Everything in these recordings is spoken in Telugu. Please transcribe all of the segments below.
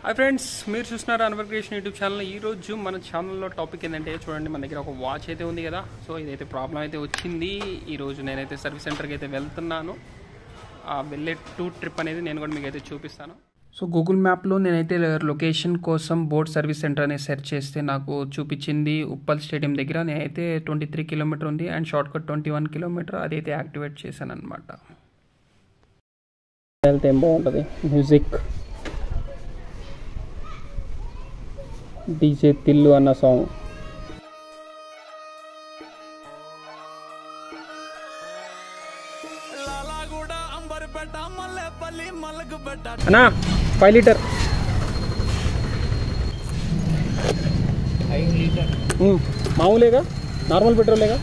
హాయ్ ఫ్రెండ్స్ మీరు చూస్తున్నారు అన్వర్ క్రియేషన్ యూట్యూబ్ ఛానల్ ఈ రోజు మన ఛానల్లో టాపిక్ ఏంటంటే చూడండి మన దగ్గర ఒక వాచ్ అయితే ఉంది కదా సో ఇదైతే ప్రాబ్లం అయితే వచ్చింది ఈ రోజు నేనైతే సర్వీస్ సెంటర్కి అయితే వెళ్తున్నాను ఆ వెళ్ళే టూర్ ట్రిప్ అనేది నేను కూడా మీకు అయితే చూపిస్తాను సో గూగుల్ మ్యాప్లో నేనైతే లొకేషన్ కోసం బోట్ సర్వీస్ సెంటర్ అనేది సెర్చ్ చేస్తే నాకు చూపించింది ఉప్పల్ స్టేడియం దగ్గర నేనైతే ట్వంటీ త్రీ కిలోమీటర్ ఉంది and short cut twenty one kilometre అదైతే యాక్టివేట్ చేశాను అనమాట వెళ్తే ఏం బాగుంటుంది మ్యూజిక్ డీజే తిల్లు అన్న సాంగ్ లాలాగూడ అంబర్పేట మల్లెపల్లి మల్లకుపేట అన్నా ఫైవ్ లీటర్ మామూలేగా నార్మల్ పెట్రోలేగా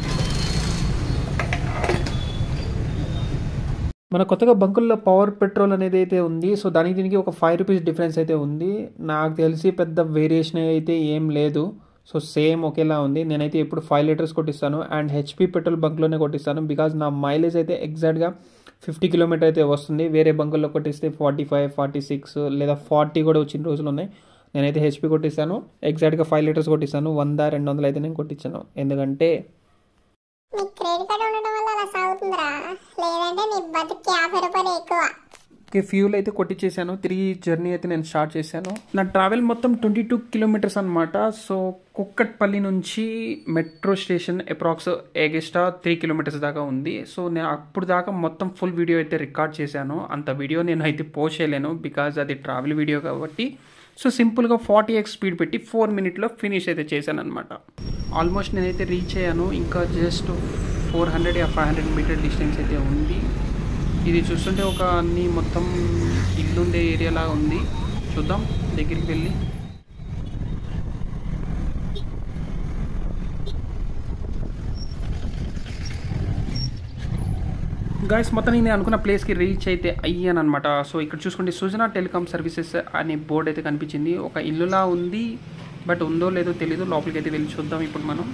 మన కొత్తగా బంకుల్లో పవర్ పెట్రోల్ అనేది అయితే ఉంది సో దానికి దీనికి ఒక ఫైవ్ రూపీస్ డిఫరెన్స్ అయితే ఉంది నాకు తెలిసి పెద్ద వేరియేషన్ అయితే ఏం లేదు సో సేమ్ ఒకేలా ఉంది నేనైతే ఇప్పుడు ఫైవ్ లీటర్స్ కొట్టిస్తాను అండ్ హెచ్పి పెట్రోల్ బంక్లోనే కొట్టిస్తాను బికాజ్ నా మైలేజ్ అయితే ఎగ్జాక్ట్గా ఫిఫ్టీ కిలోమీటర్ అయితే వస్తుంది వేరే బంకుల్లో కొట్టిస్తే ఫార్టీ ఫైవ్ ఫార్టీ సిక్స్ లేదా ఫార్టీ కూడా వచ్చిన రోజులు ఉన్నాయి నేనైతే హెచ్పి కొట్టిస్తాను ఎగ్జాక్ట్గా ఫైవ్ లీటర్స్ కొట్టిస్తాను వంద రెండు వందలు అయితే నేను కొట్టించాను ఎందుకంటే నీ క్రెడిట్ కార్డు ఉండడం వల్ల అలా సాగుతుందిరా లేదంటే నీ బతికి యాభై రూపాయలు ఎక్కువ ఓకే ఫ్యూల్ అయితే కొట్టించేసాను తిరిగి జర్నీ అయితే నేను స్టార్ట్ చేశాను నా ట్రావెల్ మొత్తం ట్వంటీ టూ కిలోమీటర్స్ అనమాట సో కుక్కట్పల్లి నుంచి metro station approx extra three kilometres దాకా ఉంది సో నేను అప్పుడు దాకా మొత్తం ఫుల్ వీడియో అయితే రికార్డ్ చేశాను అంత వీడియో నేను అయితే పోస్ట్ చేయలేను బికాజ్ అది ట్రావెల్ వీడియో కాబట్టి సో సింపుల్గా ఫార్టీ ఎక్స్ స్పీడ్ పెట్టి ఫోర్ మినిట్లో ఫినిష్ అయితే చేశాను అనమాట ఆల్మోస్ట్ నేనైతే రీచ్ అయ్యాను ఇంకా just four hundred five hundred metre distance అయితే ఉంది ఇది చూస్తుంటే ఒక అన్ని మొత్తం ఇల్లుండే ఏరియాలా ఉంది చూద్దాం దగ్గరికి వెళ్ళి గాయస్ మొత్తం నేను అనుకున్న ప్లేస్కి రీచ్ అయితే అయ్యాను అనమాట సో ఇక్కడ చూసుకుంటే సుజనా టెలికామ్ సర్వీసెస్ అనే బోర్డు అయితే కనిపించింది ఒక ఇల్లులా ఉంది బట్ ఉందో లేదో తెలీదు లోపలికి అయితే వెళ్ళి చూద్దాం ఇప్పుడు మనం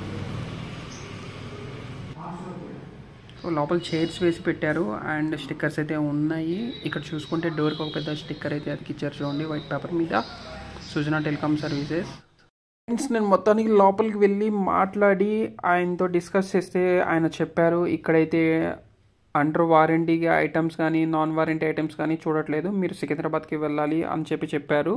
సో లోపల చైర్స్ వేసి పెట్టారు అండ్ స్టిక్కర్స్ అయితే ఉన్నాయి ఇక్కడ చూసుకుంటే డోర్కి ఒక పెద్ద స్టిక్కర్ అయితే అతికిచ్చారు చూడండి వైట్ పేపర్ మీద సుజనా టెలికామ్ సర్వీసెస్ ఫ్రెండ్స్ నేను మొత్తానికి లోపలికి వెళ్ళి మాట్లాడి ఆయనతో డిస్కస్ చేస్తే ఆయన చెప్పారు ఇక్కడైతే అండర్ వారంటీ ఐటమ్స్ కానీ నాన్ వారంటీ ఐటమ్స్ కానీ చూడట్లేదు మీరు సికింద్రాబాద్కి వెళ్ళాలి అని చెప్పి చెప్పారు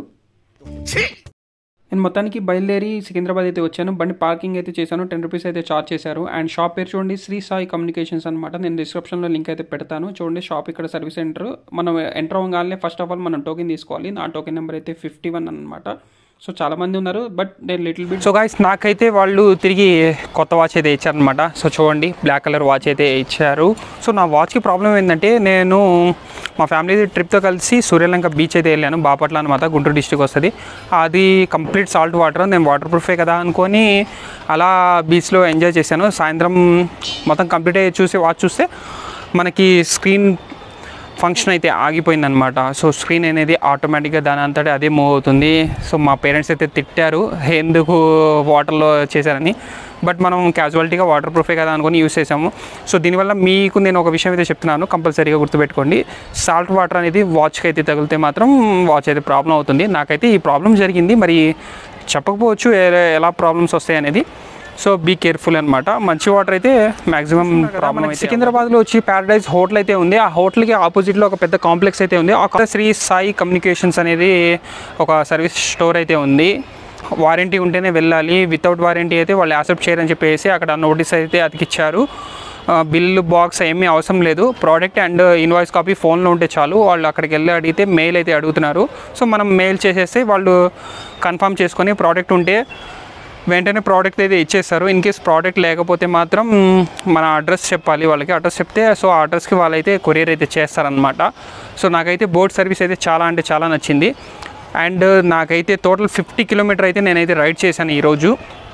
నేను మొత్తానికి బయలుదేరి సికింద్రాబాద్ అయితే వచ్చాను బండి పార్కింగ్ అయితే చేశాను టెన్ రూపీస్ అయితే చార్జ్ చేశారు అండ్ షాప్ పేరు చూడండి శ్రీ సాయి కమ్యూనికేషన్స్ అనమాట నేను డిస్క్రిప్షన్లో లింక్ అయితే పెడతాను చూడండి షాప్ ఇక్కడ సర్వీస్ సెంటర్ మనం ఎంటర్ అవ్వగానే ఫస్ట్ ఆఫ్ ఆల్ మనం టోకెన్ తీసుకోవాలి నా టోకెన్ నెంబర్ అయితే ఫిఫ్టీ వన్ అనమాట సో చాలా మంది ఉన్నారు బట్ నేను లిటిల్ బిట్ సో గాయస్ నాకైతే వాళ్ళు తిరిగి కొత్త వాచ్ అయితే ఇచ్చారనమాట సో చూడండి బ్లాక్ కలర్ వాచ్ అయితే ఇచ్చారు సో నా వాచ్కి ప్రాబ్లం ఏంటంటే నేను మా ఫ్యామిలీ ట్రిప్తో కలిసి సూర్యలంక బీచ్ అయితే వెళ్ళాను బాపట్ల అనమాట గుంటూరు డిస్టిక్ వస్తుంది అది కంప్లీట్ సాల్ట్ వాటర్ నేను వాటర్ ప్రూఫే కదా అనుకొని అలా బీచ్లో ఎంజాయ్ చేశాను సాయంత్రం మొత్తం కంప్లీట్ అయ్యి చూసి వాచ్ చూస్తే మనకి స్క్రీన్ ఫంక్షన్ అయితే ఆగిపోయిందనమాట సో స్క్రీన్ అనేది ఆటోమేటిక్గా దాని అంతటా అదే మూవ్ అవుతుంది సో మా పేరెంట్స్ అయితే తిట్టారు ఎందుకు వాటర్లో చేశారని బట్ మనం క్యాజువాలిటీగా వాటర్ ప్రూఫే కదా అనుకొని యూస్ చేసాము సో దీనివల్ల మీకు నేను ఒక విషయం అయితే చెప్తున్నాను కంపల్సరీగా గుర్తుపెట్టుకోండి సాల్ట్ వాటర్ అనేది వాచ్కి అయితే తగిలితే మాత్రం వాచ్ అయితే ప్రాబ్లం అవుతుంది నాకైతే ఈ ప్రాబ్లం జరిగింది మరి చెప్పకపోవచ్చు ఏ- ఎలా ప్రాబ్లమ్స్ వస్తాయి అనేది సో బీ కేర్ఫుల్ అనమాట మంచి వాటర్ అయితే మాక్సిమం ప్రాబ్లం అయితే సికింద్రాబాద్లో వచ్చి ప్యారడైజ్ హోటల్ అయితే ఉంది ఆ హోటల్కి ఆపోజిట్లో ఒక పెద్ద కాంప్లెక్స్ అయితే ఉంది ఆ శ్రీ సాయి కమ్యూనికేషన్స్ అనేది ఒక సర్వీస్ స్టోర్ అయితే ఉంది వారంటీ ఉంటేనే వెళ్ళాలి వితౌట్ వారంటీ అయితే వాళ్ళు యాక్సెప్ట్ చేయరని చెప్పేసి అక్కడ నోటీస్ అయితే అతికిచ్చారు ఆ, బిల్లు బాక్స్ ఏమీ అవసరం లేదు ప్రోడక్ట్ అండ్ ఇన్వాయిస్ కాపీ ఫోన్లో ఉంటే చాలు వాళ్ళు అక్కడికి వెళ్ళి అడిగితే మెయిల్ అయితే అడుగుతున్నారు సో మనం మెయిల్ చేసేస్తే వాళ్ళు కన్ఫర్మ్ చేసుకొని ప్రోడక్ట్ ఉంటే వెంటనే ప్రోడక్ట్ అయితే ఇచ్చేస్తారు ఇన్ కేస్ ప్రోడక్ట్ లేకపోతే మాత్రం మన అడ్రస్ చెప్పాలి వాళ్ళకి అడ్రస్ చెప్తే సో ఆ అడ్రస్కి వాళ్ళైతే కొరియర్ అయితే చేస్తారనమాట సో నాకైతే బోట్ సర్వీస్ అయితే చాలా అంటే చాలా నచ్చింది అండ్ నాకైతే టోటల్ ఫిఫ్టీ కిలోమీటర్ అయితే నేనైతే రైడ్ చేశాను ఈరోజు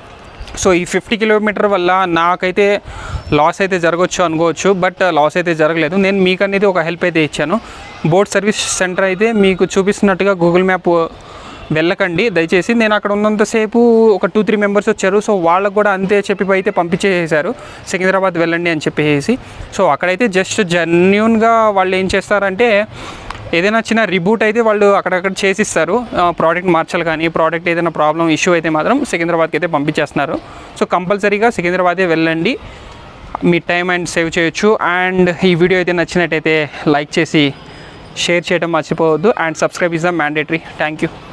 సో ఈ ఫిఫ్టీ కిలోమీటర్ వల్ల నాకైతే లాస్ అయితే జరగవచ్చు అనుకోవచ్చు బట్ లాస్ అయితే జరగలేదు నేను మీకు అనేది ఒక హెల్ప్ అయితే ఇచ్చాను బోట్ సర్వీస్ సెంటర్ అయితే మీకు చూపిస్తున్నట్టుగా గూగుల్ మ్యాప్ వెళ్ళకండి దయచేసి నేను అక్కడ ఉన్నంతసేపు ఒక టూ త్రీ మెంబర్స్ వచ్చారు సో వాళ్ళకు కూడా అంతే చెప్పి అయితే పంపించేసారు సికింద్రాబాద్ వెళ్ళండి అని చెప్పేసి సో అక్కడైతే జస్ట్ జెన్యున్గా వాళ్ళు ఏం చేస్తారంటే ఏదైనా చిన్న రిబూట్ అయితే వాళ్ళు అక్కడక్కడ చేసిస్తారు ప్రోడక్ట్ మార్చాలి కానీ ప్రోడక్ట్ ఏదైనా ప్రాబ్లం ఇష్యూ అయితే మాత్రం సికింద్రాబాద్కి అయితే పంపించేస్తున్నారు సో కంపల్సరీగా సికింద్రాబాదే వెళ్ళండి మీ టైం అండ్ సేవ్ చేయొచ్చు అండ్ ఈ వీడియో అయితే నచ్చినట్టయితే లైక్ చేసి షేర్ చేయడం మర్చిపోవద్దు and subscribe is the mandatory thank you